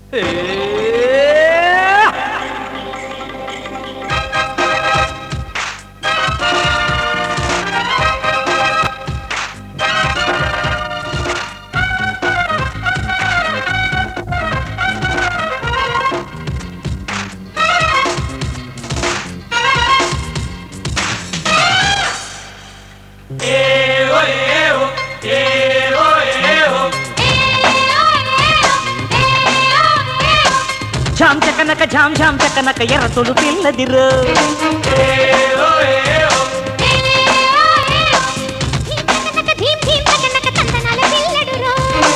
Zam చకనక ఝామ్ ఝామ్ చకనక ఎర్ర తొలు పిల్లదిరో ధీమ్ ధీమ్ తకనక తందనాల పిల్లడురో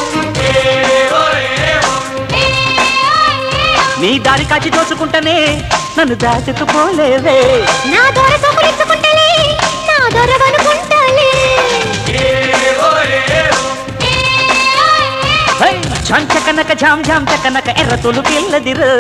నీ దారి కాచి దోచుకుంటనే నన్ను దాచుకుపోలేవే నా దొర సొకులించుకుంటలే నా దొర వనుకుంటలే హై! ఝామ్ చకనక ఝామ్ ఝామ్ చకనక ఎర్ర తొలు పిల్లదిరో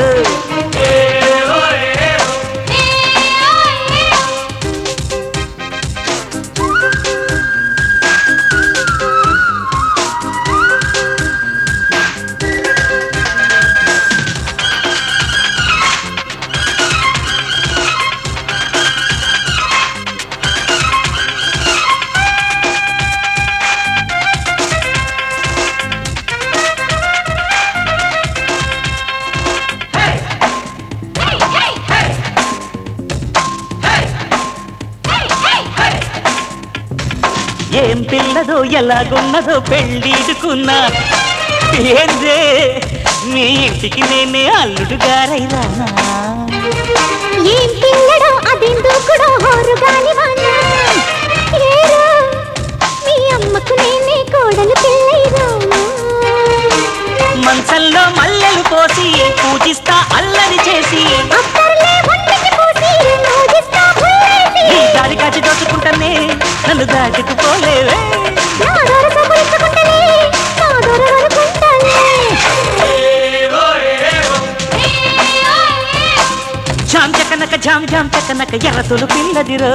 ఏం పిల్లదో ఎలాగున్నదో పెళ్ళిడుకున్నా ఏందే మీ ఇంటికి నేనే అల్లుడు గారైరానా ఏం పిల్లడో అదెందుకుడో హోరు గాలివానా ఏరో మీ అమ్మకు నేనే కోడలు పిల్లైరానా మంచంలో మల్లెలు పోసి పూజిస్తా అల్లరి చేసి అత్తర్లే ఒంటికి పూసి మోగిస్తా పుల్లేసి నీ దారి కాచి దోచుకుంటానే నన్ను దాటుకుపోలేవే నా దొర సొకులించుకుంటలే నా దొర వనుకుంటలే జామ్ చకనక జామ్ జామ్ చకనక ఎర్ర తొలు పిల్లదిరో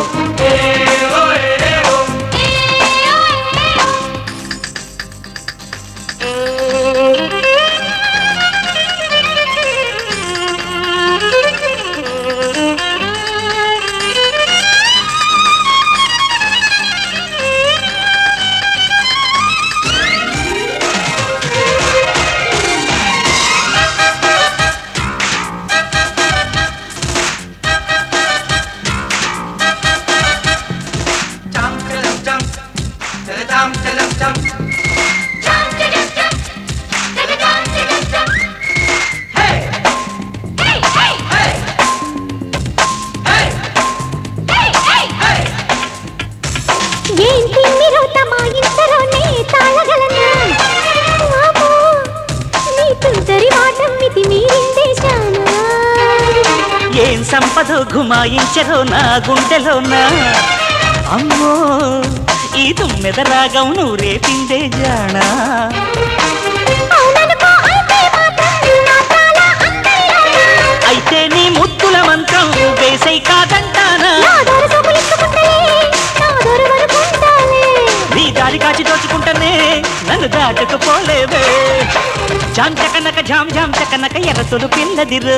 ఏం తిమ్మిరో తమాయించరో నే తాళగలనా వామో నీ తుంటరి వాటం మితి మీరిందేశానా ఏం సంపదో గుమాయించరో నా గుండెలోనా అమ్మో ఈ తుమ్మెద రాగం నువ్వు రేపిందే జానా అవుననుకో అయితే మాత్రం నా తాళ అంతర్యానా అయితే నీ ముత్తుల మంత్రం వేసై కాదంటానా నా దొర సొకులించుకుంటలే నా దొర వనుకుంటాలే నీ దారి కాచి దోచుకుంటానే నన్ను దాటుకుపోలేవే జామ్ చకనక జామ్ జామ్ చకనక ఎర్ర తొలు పిల్లదిరు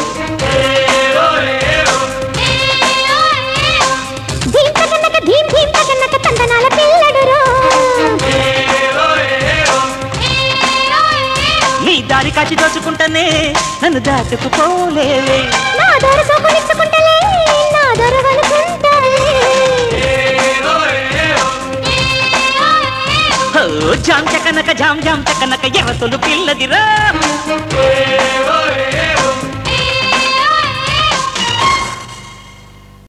ధీమ్ తకనక ధీమ్ ధీమ్ తకనక తందనాల పిల్లడురో నీ దారి కాచి దోచుకుంటానే నన్ను దాటుకుపోలేవే నా దొర సొకులించుకుంటలే నా దొర వనుకుంటాలే ఓ జామ్ చకనక జామ్ జామ్ చకనక ఎర్ర తొలు పిల్లదిరా